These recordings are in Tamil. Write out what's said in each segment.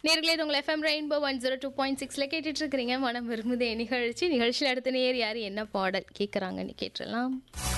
நேர்களே இது உங்கள் FM rainbow one zero two point சிக்ஸில் கேட்டுட்டு இருக்கிறீங்க மனம் விரும்புதே நிகழ்ச்சி நிகழ்ச்சியில் அடுத்த நேர் யார் என்ன பாடல் கேட்குறாங்கன்னு கேட்டுடலாம்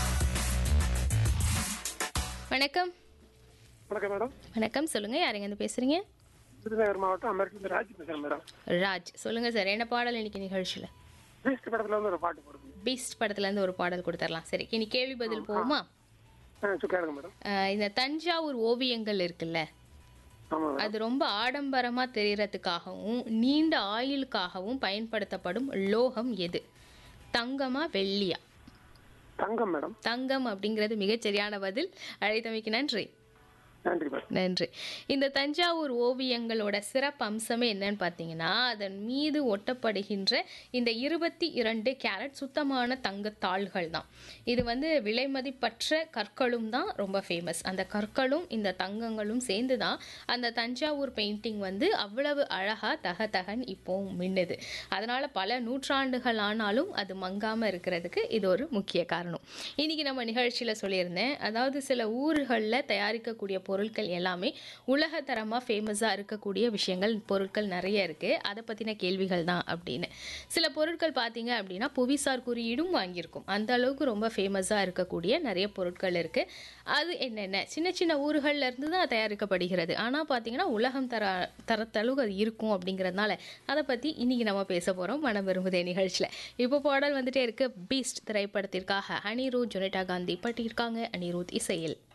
வணக்கம் வணக்கம் மேடம் வணக்கம் சொல்லுங்கள் யாருங்க இருந்து பேசுகிறீங்க விருதுநகர் மாவட்டம் அமெரிக்கா ராஜ் பேசுறேன் மேடம் ராஜ் சொல்லுங்கள் சார் என்ன பாடல் இன்னைக்கு நிகழ்ச்சியில் பீஸ்ட் படத்துல வந்து ஒரு பாட்டு போடுங்க பீஸ்ட் படத்துலேருந்து ஒரு பாடல் கொடுத்துடலாம் சரி இனி கேள்வி பதில் போகுமா ஆ சரி கேளுங்க மேடம் அஹ் இந்த தஞ்சாவூர் ஓவியங்கள் இருக்குல்ல ஆமா மேடம் அது ரொம்ப ஆடம்பரமா தெரியறதுக்காகவும் நீண்ட ஆயுளுக்காகவும் பயன்படுத்தப்படும் லோகம் எது தங்கமா வெள்ளியா தங்கம் மேடம் தங்கம் அப்படிங்கிறது மிகச்சரியான பதில் அழைத்தமைக்கு நன்றி நன்றி மேடம் நன்றி இந்த தஞ்சாவூர் ஓவியங்களோட சிறப்பு அம்சமே என்னன்னு பார்த்தீங்கன்னா அதன் மீது ஒட்டப்படுகின்ற இந்த இருபத்தி இரண்டு கேரட் சுத்தமான தங்கத்தாள்கள் தான் இது வந்து விலைமதிப்பற்ற கற்களும் தான் ரொம்ப ஃபேமஸ் அந்த கற்களும் இந்த தங்கங்களும் சேர்ந்து தான் அந்த தஞ்சாவூர் பெயிண்டிங் வந்து அவ்வளவு அழகா தக தகன் இப்போ மின்னுது அதனால பல நூற்றாண்டுகள் ஆனாலும் அது மங்காம இருக்கிறதுக்கு இது ஒரு முக்கிய காரணம் இன்னைக்கு நம்ம நிகழ்ச்சியில சொல்லியிருந்தேன் அதாவது சில ஊர்களில் தயாரிக்கக்கூடிய பொருட்கள் எல்லாமே உலகத்தரமாக ஃபேமஸாக இருக்கக்கூடிய விஷயங்கள் பொருட்கள் நிறைய இருக்குது அதை பற்றின கேள்விகள் தான் அப்படின்னு சில பொருட்கள் பார்த்தீங்க அப்படின்னா புவிசார் குறியீடும் வாங்கியிருக்கும் அந்த அளவுக்கு ரொம்ப ஃபேமஸாக இருக்கக்கூடிய நிறைய பொருட்கள் இருக்குது அது என்னென்ன சின்ன சின்ன ஊர்கள்ல இருந்து தான் தயாரிக்கப்படுகிறது ஆனால் பார்த்தீங்கன்னா உலகம் தர தரத்தளவுக்கு அது இருக்கும் அப்படிங்கிறதுனால அதை பற்றி இன்னைக்கு நம்ம பேச போகிறோம் மனம் விரும்புதே நிகழ்ச்சியில் இப்போ பாடல் வந்துட்டே இருக்கு பீஸ்ட் திரைப்படத்திற்காக அனிருத் ஜொனேட்டா காந்தி பாட்டியிருக்காங்க அனிருத் இசையில்